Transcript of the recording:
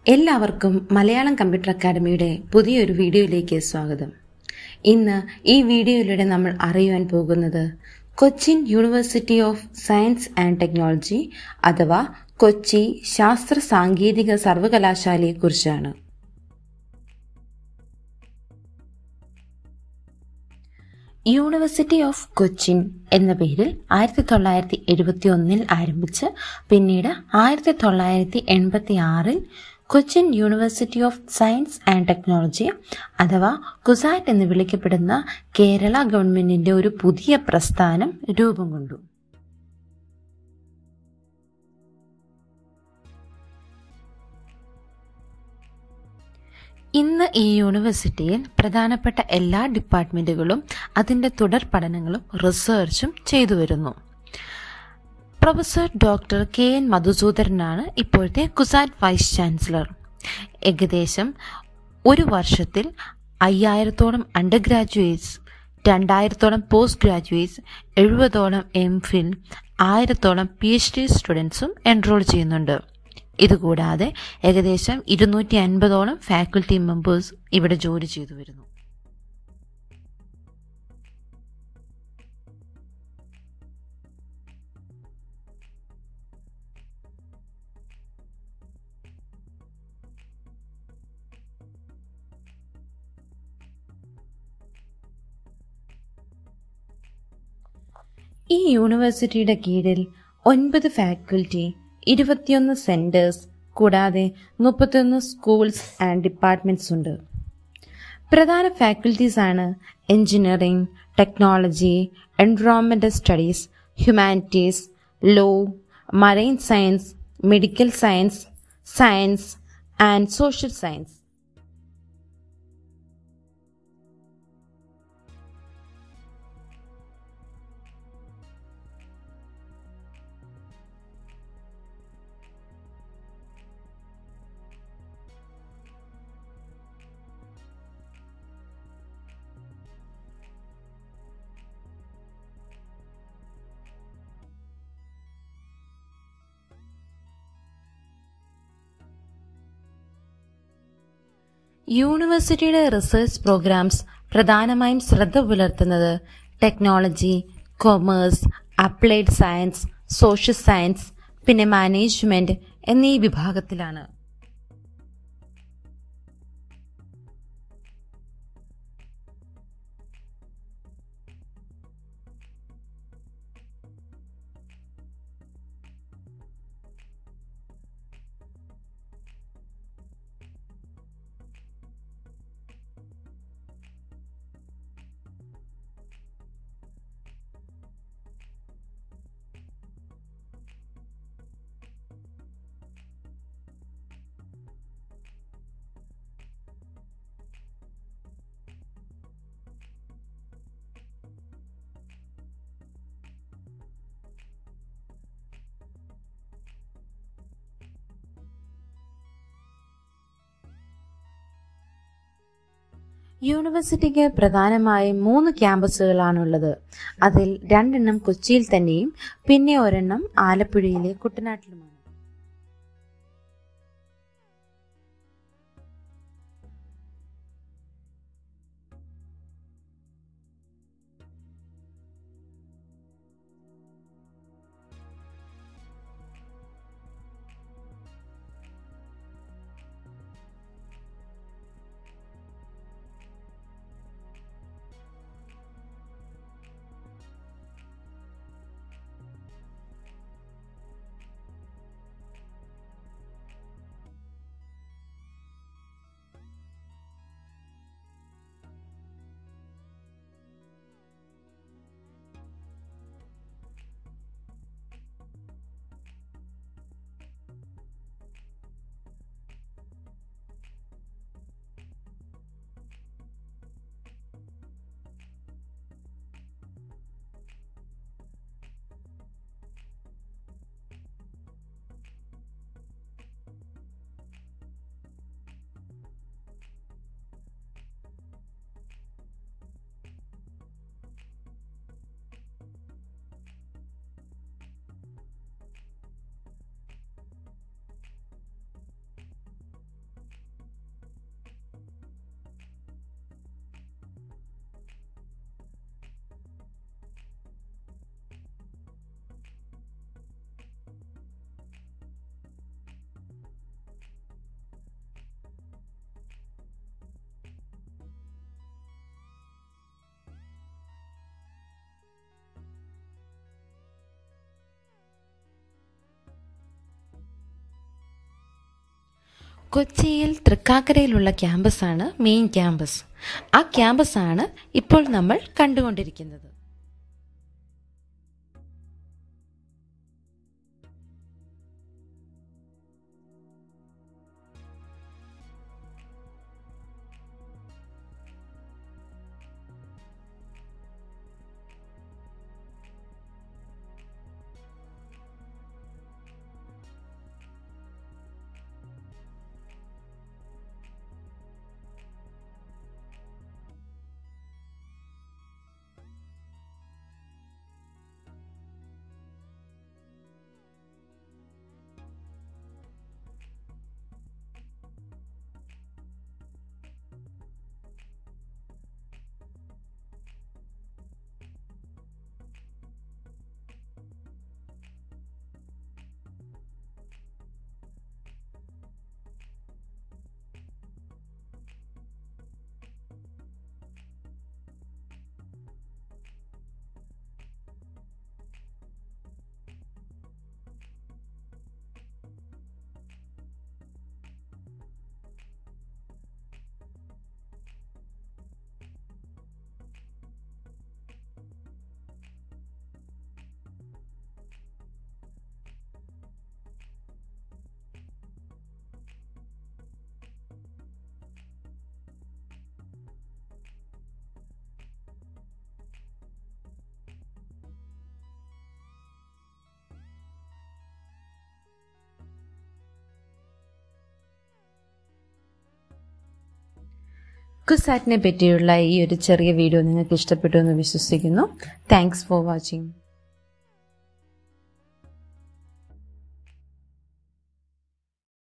എല്ലാവർക്കും മലയാളം കമ്പ്യൂട്ടർ അക്കാദമിയുടെ പുതിയൊരു വീഡിയോയിലേക്ക് സ്വാഗതം ഇന്ന് ഈ വീഡിയോയിലൂടെ നമ്മൾ അറിയുവാൻ പോകുന്നത് Cochin university of science and technology അഥവാ കൊച്ചി ശാസ്ത്ര സാങ്കേതിക സർവകലാശാലയെക്കുറിച്ചാണ് യൂണിവേഴ്സിറ്റി ഓഫ് കൊച്ചിൻ എന്ന പേരിൽ ആയിരത്തി തൊള്ളായിരത്തി എഴുപത്തി ഒന്നിൽ ആരംഭിച്ച് പിന്നീട് ആയിരത്തി തൊള്ളായിരത്തി എൺപത്തി ആറിൽ Cochin university of science and technology അഥവാ കുസാറ്റ് എന്ന് വിളിക്കപ്പെടുന്ന കേരള ഗവൺമെന്റിന്റെ ഒരു പുതിയ പ്രസ്ഥാനം രൂപം കൊണ്ടു ഇന്ന് ഈ യൂണിവേഴ്സിറ്റിയിൽ പ്രധാനപ്പെട്ട എല്ലാ ഡിപ്പാർട്ട്മെന്റുകളും അതിന്റെ തുടർ പഠനങ്ങളും റിസർച്ചും ചെയ്തു വരുന്നു പ്രൊഫസർ ഡോക്ടർ കെ എൻ മധുസൂദരനാണ് ഇപ്പോഴത്തെ കുസാറ്റ് വൈസ് ചാൻസലർ ഏകദേശം ഒരു വർഷത്തിൽ അയ്യായിരത്തോളം അണ്ടർ ഗ്രാജുവേറ്റ്സ് രണ്ടായിരത്തോളം പോസ്റ്റ് ഗ്രാജുവേറ്റ്സ് എഴുപതോളം എം ഫിൽ ആയിരത്തോളം പി എച്ച് ഡി സ്റ്റുഡൻസും എൻറോൾ ചെയ്യുന്നുണ്ട് ഇതുകൂടാതെ ഏകദേശം ഇരുന്നൂറ്റി അൻപതോളം ഫാക്കൽറ്റി മെമ്പേഴ്സ് ഇവിടെ ജോലി ചെയ്തു വരുന്നു ഈ യൂണിവേഴ്സിറ്റിയുടെ കീഴിൽ ഒൻപത് ഫാക്കൽറ്റി ഇരുപത്തിയൊന്ന് സെന്റേഴ്സ് കൂടാതെ മുപ്പത്തിയൊന്ന് സ്കൂൾസ് ആൻഡ് ഡിപ്പാർട്ട്മെന്റ്സ് ഉണ്ട് പ്രധാന ഫാക്കൽറ്റീസ് ആണ് engineering technology environmental studies humanities law marine science medical science science and social science യൂണിവേഴ്സിറ്റിയുടെ റിസർച്ച് പ്രോഗ്രാംസ് പ്രധാനമായും ശ്രദ്ധ പുലർത്തുന്നത് technology commerce applied science social science പിന്നെ മാനേജ്മെന്റ് എന്നീ വിഭാഗത്തിലാണ് യൂണിവേഴ്സിറ്റിക്ക് പ്രധാനമായും മൂന്ന് ക്യാമ്പസുകളാണുള്ളത് അതിൽ രണ്ടെണ്ണം കൊച്ചിയിൽ തന്നെയും പിന്നെ ഒരെണ്ണം ആലപ്പുഴയിലെ കുട്ടനാട്ടിലുമാണ് കൊച്ചിയിൽ തൃക്കാക്കരയിലുള്ള ക്യാമ്പസാണ് മെയിൻ ക്യാമ്പസ് ആ ക്യാമ്പസാണ് ഇപ്പോൾ നമ്മൾ കണ്ടുകൊണ്ടിരിക്കുന്നത് കുസാറ്റിനെ പറ്റിയുള്ള ഈ ഒരു ചെറിയ വീഡിയോ നിങ്ങൾക്ക് ഇഷ്ടപ്പെട്ടു എന്ന് വിശ്വസിക്കുന്നു താങ്ക്സ് ഫോർ വാച്ചിങ്